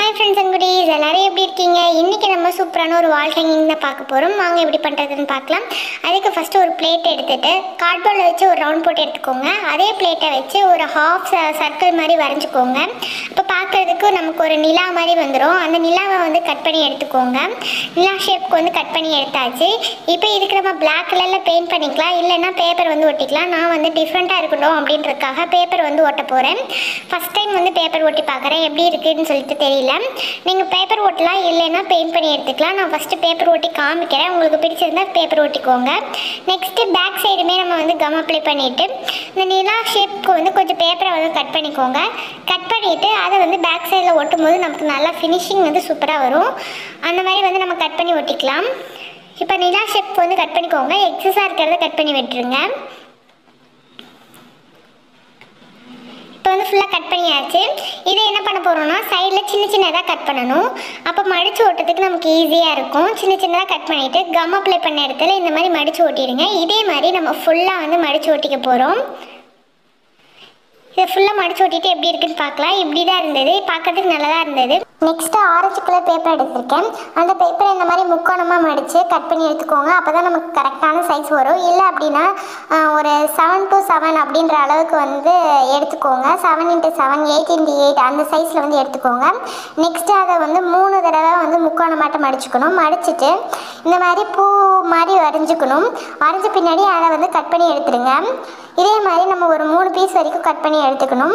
hi friends and goodies எல்லாரும் எப்படி இருக்கீங்க இன்றைக்கி நம்ம சூப்பரான ஒரு வால் ஹேங்கிங் தான் பார்க்க போகிறோம் வாங்க எப்படி பண்ணுறதுன்னு பார்க்கலாம் அதுக்கு ஃபஸ்ட்டு ஒரு பிளேட் எடுத்துட்டு கார்ட்போர்டில் வச்சு ஒரு ரவுண்ட் போட்டு எடுத்துக்கோங்க அதே பிளேட்டை வச்சு ஒரு ஹாஃப் சர்க்கிள் மாதிரி வரைஞ்சிக்கோங்க அப்போ பார்க்குறதுக்கு நமக்கு ஒரு நிலா மாதிரி வந்துடும் அந்த நிலாவை வந்து கட் பண்ணி எடுத்துக்கோங்க நிலா ஷேப்க்கு வந்து கட் பண்ணி எடுத்தாச்சு இப்போ இதுக்கு நம்ம பிளாக் கலரில் பெயிண்ட் பண்ணிக்கலாம் இல்லைன்னா பேப்பர் வந்து ஒட்டிக்கலாம் நான் வந்து டிஃப்ரெண்ட்டாக இருக்கட்டும் அப்படின்றதுக்காக பேப்பர் வந்து ஒட்ட போகிறேன் ஃபஸ்ட் டைம் வந்து பேப்பர் ஒட்டி பார்க்குறேன் எப்படி இருக்குதுன்னு சொல்லிட்டு தெரியல நீங்கள் பேப்பர் ஒட்டலாம் இல்லைன்னா பெயிண்ட் பண்ணி எடுத்துக்கலாம் நான் ஃபஸ்ட்டு பேப்பர் ஒட்டி காமிக்கிறேன் உங்களுக்கு பிடிச்சிருந்தா பேப்பர் ஒட்டிக்கோங்க நெக்ஸ்ட்டு பேக் சைடுமே நம்ம வந்து கம் அப்ளை பண்ணிவிட்டு இந்த நிலா ஷேப்க்கு வந்து கொஞ்சம் பேப்பரை வந்து கட் பண்ணிக்கோங்க கட் பண்ணிவிட்டு அதை வந்து பேக் சைடில் ஒட்டும் போது நமக்கு நல்லா ஃபினிஷிங் வந்து சூப்பராக வரும் அந்த மாதிரி வந்து நம்ம கட் பண்ணி ஒட்டிக்கலாம் இப்போ நிலா ஷேப் வந்து கட் பண்ணிக்கோங்க எக்ஸஸாக இருக்கிறத கட் பண்ணி விட்டுருங்க இப்போ வந்து ஃபுல்லாக கட் பண்ணியாச்சு இதை என்ன பண்ண போகிறோம்னா சைடில் சின்ன சின்னதாக கட் பண்ணணும் அப்போ மடித்து ஓட்டுறதுக்கு நமக்கு ஈஸியாக இருக்கும் சின்ன சின்னதாக கட் பண்ணிவிட்டு கம் அப்ளை பண்ண இடத்துல இந்த மாதிரி மடித்து ஓட்டிடுங்க இதே மாதிரி நம்ம ஃபுல்லாக வந்து மடித்து ஓட்டிக்க போகிறோம் இதை ஃபுல்லாக மடிச்சு ஓட்டிட்டு எப்படி இருக்குன்னு பார்க்கலாம் இப்படி தான் இருந்தது பார்க்கறதுக்கு நல்லா தான் இருந்தது நெக்ஸ்ட்டு ஆரஞ்சு கலர் பேப்பர் எடுத்திருக்கேன் அந்த பேப்பரை இந்த மாதிரி முக்கோணமாக மடித்து கட் பண்ணி எடுத்துக்கோங்க அப்போ தான் நமக்கு கரெக்டான சைஸ் வரும் இல்லை அப்படின்னா ஆஹ், ஒரு செவன் டு செவன் அப்படின்ற அளவுக்கு வந்து எடுத்துக்கோங்க seven into seven eight into eight அந்த சைஸில் வந்து எடுத்துக்கோங்க நெக்ஸ்ட்டு அதை வந்து மூணு தடவை வந்து முக்கோணமாட்டம் மடிச்சுக்கணும் மடிச்சிட்டு இந்த மாதிரி பூ மாதிரி வரைஞ்சிக்கணும் வரைஞ்ச பின்னாடி அதை வந்து கட் பண்ணி எடுத்துடுங்க இதே மாதிரி நம்ம ஒரு மூணு பீஸ் வரைக்கும் கட் பண்ணி எடுத்துக்கணும்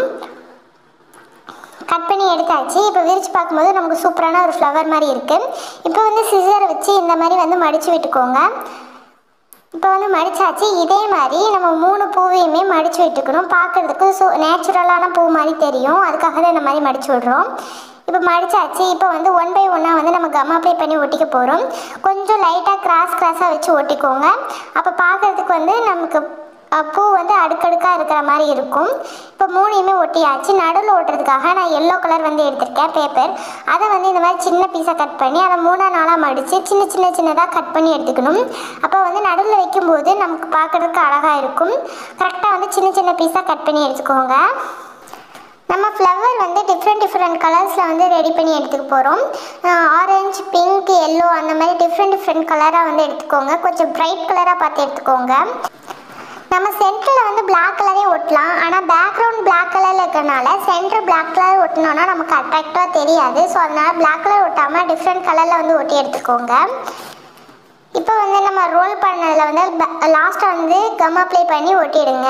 கட் பண்ணி எடுத்தாச்சு இப்போ விரிச்சு பார்க்கும்போது நமக்கு சூப்பரான ஒரு ஃப்ளவர் மாதிரி இருக்குது இப்போ வந்து சிசரை வச்சு இந்த மாதிரி வந்து மடித்து விட்டுக்கோங்க இப்போ வந்து மடிச்சாச்சு இதே மாதிரி நம்ம மூணு பூவையுமே மடித்து விட்டுக்கணும் பார்க்குறதுக்கு ஸோ நேச்சுரலான பூ மாதிரி தெரியும் அதுக்காக தான் இந்த மாதிரி மடித்து விடுறோம் இப்போ மடிச்சாச்சு இப்போ வந்து ஒன் பை ஒன்னாக வந்து நம்ம கம் அப்ளை பண்ணி ஒட்டிக்க போகிறோம் கொஞ்சம் லைட்டாக கிராஸ் கிராஸாக வச்சு ஒட்டிக்கோங்க அப்போ பார்க்குறதுக்கு வந்து நமக்கு அஹ், பூ வந்து அடுக்கடுக்காக இருக்கிற மாதிரி இருக்கும் இப்போ மூணையுமே ஒட்டியாச்சு நடுவில் ஓட்டுறதுக்காக நான் எல்லோ கலர் வந்து எடுத்திருக்கேன் பேப்பர் அதை வந்து இந்த மாதிரி சின்ன பீஸாக கட் பண்ணி அதை மூணா நாளாக மடித்து சின்ன சின்ன சின்னதாக கட் பண்ணி எடுத்துக்கணும் அப்போ வந்து நடுவில் வைக்கும்போது நமக்கு பார்க்குறதுக்கு அழகாக இருக்கும் கரெக்டாக வந்து சின்ன சின்ன பீஸாக கட் பண்ணி எடுத்துக்கோங்க நம்ம ஃப்ளவர் வந்து டிஃப்ரெண்ட் டிஃப்ரெண்ட் கலர்ஸில் வந்து ரெடி பண்ணி எடுத்துக்க போகிறோம் ஆரஞ்சு பிங்க் எல்லோ அந்த மாதிரி டிஃப்ரெண்ட் டிஃப்ரெண்ட் கலராக வந்து எடுத்துக்கோங்க கொஞ்சம் பிரைட் கலராக பார்த்து எடுத்துக்கோங்க நம்ம சென்டரில் வந்து பிளாக் கலரே ஒட்டலாம் ஆனால் பேக்ரவுண்ட் பிளாக் கலரில் இருக்கிறனால சென்டர் பிளாக் கலர் ஒட்டினோன்னா நமக்கு அட்ராக்டாக தெரியாது ஸோ அதனால் பிளாக் கலர் ஒட்டாமல் டிஃப்ரெண்ட் கலரில் வந்து ஒட்டி எடுத்துக்கோங்க இப்போ வந்து நம்ம ரோல் பண்ணதில் வந்து லாஸ்ட்டாக வந்து கம் அப்ளை பண்ணி ஒட்டிடுங்க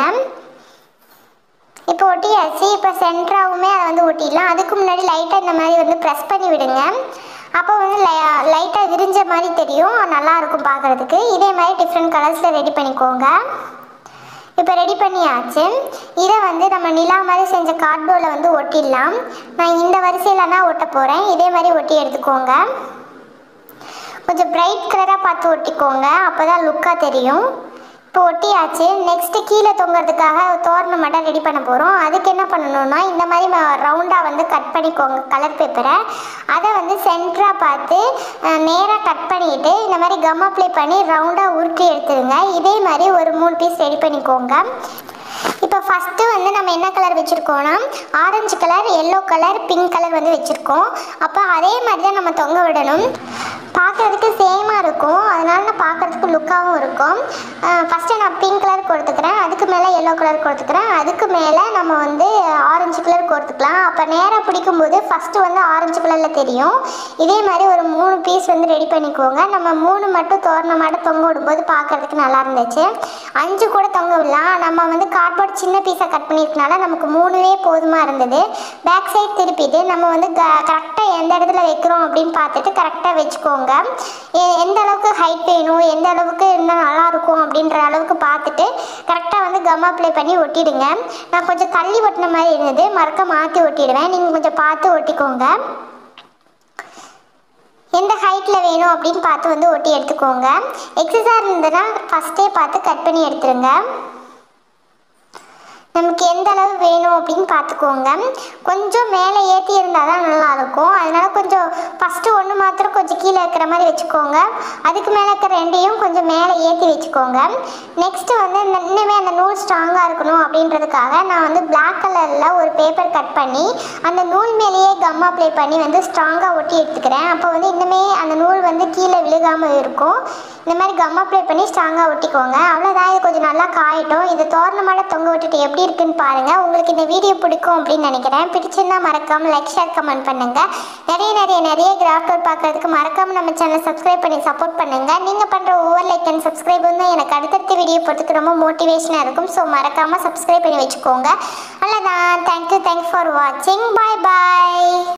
இப்போ ஒட்டியாச்சு இப்போ சென்டராகவுமே அதை வந்து ஒட்டிடலாம் அதுக்கு முன்னாடி லைட்டாக இந்த மாதிரி வந்து ப்ரெஸ் பண்ணி விடுங்க அப்போ வந்து லைட்டாக விரிஞ்ச மாதிரி தெரியும் நல்லா இருக்கும் பார்க்குறதுக்கு இதே மாதிரி டிஃப்ரெண்ட் கலர்ஸில் ரெடி பண்ணிக்கோங்க இப்போ ரெடி பண்ணியாச்சு இதை வந்து நம்ம நிலா மாதிரி செஞ்ச கார்ட்போர்டில் வந்து ஒட்டிடலாம் நான் இந்த வரிசையில் தான் ஒட்ட போகிறேன் இதே மாதிரி ஒட்டி எடுத்துக்கோங்க கொஞ்சம் பிரைட் கலராக பார்த்து ஒட்டிக்கோங்க அப்போ தான் லுக்காக தெரியும் இப்போ ஒட்டியாச்சு நெக்ஸ்ட்டு கீழே தொங்குறதுக்காக தோரணம் மட்டும் ரெடி பண்ண போகிறோம் அதுக்கு என்ன பண்ணணும்னா இந்த மாதிரி ரவுண்டாக வந்து கட் பண்ணிக்கோங்க கலர் பேப்பரை அதை வந்து சென்டராக பார்த்து நேராக கட் பண்ணிவிட்டு இந்த மாதிரி கம் அப்ளை பண்ணி ரவுண்டாக உருட்டி எடுத்துருங்க இதே மாதிரி ஒரு மூணு பீஸ் ரெடி பண்ணிக்கோங்க இப்போ ஃபஸ்ட்டு வந்து நம்ம என்ன கலர் வச்சுருக்கோம்னா orange colour yellow colour pink colour வந்து வச்சுருக்கோம் அப்போ அதே மாதிரி தான் நம்ம தொங்க விடணும் பார்க்குறதுக்கு சேமாக இருக்கும் அதனால நான் பார்க்குறதுக்கு லுக்காகவும் இருக்கும் ஃபஸ்ட்டு நான் பிங்க் கலர் கொடுத்துக்கிறேன் அதுக்கு மேலே எல்லோ கலர் கொடுத்துக்கிறேன் அதுக்கு மேலே நம்ம வந்து ஆரஞ்சு கலர் கொடுத்துக்கலாம் அப்போ நேராக பிடிக்கும்போது ஃபஸ்ட்டு வந்து ஆரஞ்சு கலரில் தெரியும் இதே மாதிரி ஒரு மூணு பீஸ் வந்து ரெடி பண்ணிக்கோங்க நம்ம மூணு மட்டும் தோரணம் மட்டும் தொங்க விடும்போது பார்க்குறதுக்கு நல்லா இருந்துச்சு அஞ்சு கூட தொங்க விடலாம் நம்ம வந்து கார்ட்போர்ட் சின்ன பீஸை கட் பண்ணியிருக்கனால நமக்கு மூணுவே போதுமாக இருந்தது பேக் சைடு திருப்பிட்டு நம்ம வந்து கரெக்டாக எந்த இடத்துல வைக்கிறோம் அப்படின்னு பார்த்துட்டு கரெக்டாக வச்சுக்கோங்க எ- எந்த அளவுக்கு ஹைட் வேணும் எந்த அளவுக்கு இருந்தால் நல்லா இருக்கும் அப்படின்ற அளவுக்கு பார்த்துட்டு கரெக்டாக வந்து கம் அப்ளை பண்ணி ஒட்டிடுங்க நான் கொஞ்சம் தள்ளி ஒட்டின மாதிரி இருந்தது மறக்க மாற்றி ஒட்டிடுவேன் நீங்கள் கொஞ்சம் பார்த்து ஒட்டிக்கோங்க எந்த ஹைட்டில் வேணும் அப்படின்னு பார்த்து வந்து ஒட்டி எடுத்துக்கோங்க எக்ஸஸாக இருந்ததுன்னா ஃபஸ்ட்டே பார்த்து கட் பண்ணி எடுத்துருங்க நமக்கு எந்த அளவு வேணும் அப்படின்னு பார்த்துக்கோங்க கொஞ்சம் மேலே ஏற்றி இருந்தால் தான் நல்லா இருக்கும் அதனால கொஞ்சம் ஃபஸ்ட்டு ஒன்று மாத்திரம் கொஞ்சம் கீழே இருக்கிற மாதிரி வச்சுக்கோங்க அதுக்கு மேலே இருக்கிற ரெண்டையும் கொஞ்சம் மேலே ஏற்றி வச்சுக்கோங்க நெக்ஸ்ட்டு வந்து இந்த இன்னுமே அந்த நூல் ஸ்ட்ராங்காக இருக்கணும் அப்படின்றதுக்காக நான் வந்து பிளாக் கலரில் ஒரு பேப்பர் கட் பண்ணி அந்த நூல் மேலேயே கம் அப்ளை பண்ணி வந்து ஸ்ட்ராங்காக ஒட்டி எடுத்துக்கிறேன் அப்போ வந்து இன்னுமே அந்த நூல் வந்து கீழே விழுகாமல் இருக்கும் இந்த மாதிரி கம் அப்ளை பண்ணி ஸ்ட்ராங்காக ஒட்டிக்கோங்க அவ்வளோதான் இது கொஞ்சம் நல்லா காயட்டும் இது தோரணமாட தொங்க விட்டுட்டு எப்படி இருக்குன்னு பாருங்கள் உங்களுக்கு இந்த வீடியோ பிடிக்கும் அப்படின்னு நினைக்கிறேன் பிடிச்சிருந்தா மறக்காம லைக் ஷேர் கமெண்ட் பண்ணுங்கள் நிறைய நிறைய நிறைய கிராஃப்ட் ஒர்க் பார்க்கறதுக்கு மறக்காம நம்ம சேனலை சப்ஸ்கிரைப் பண்ணி சப்போர்ட் பண்ணுங்கள் நீங்கள் பண்ணுற ஒவ்வொரு லைக் அண்ட் சப்ஸ்கிரைப் வந்து எனக்கு அடுத்தடுத்த வீடியோ போகிறதுக்கு ரொம்ப மோட்டிவேஷனாக இருக்கும் ஸோ மறக்காமல் சப்ஸ்கிரைப் பண்ணி வச்சுக்கோங்க அவ்வளோதான் தேங்க்யூ தேங்க்ஸ் ஃபார் வாட்சிங் பாய் பாய்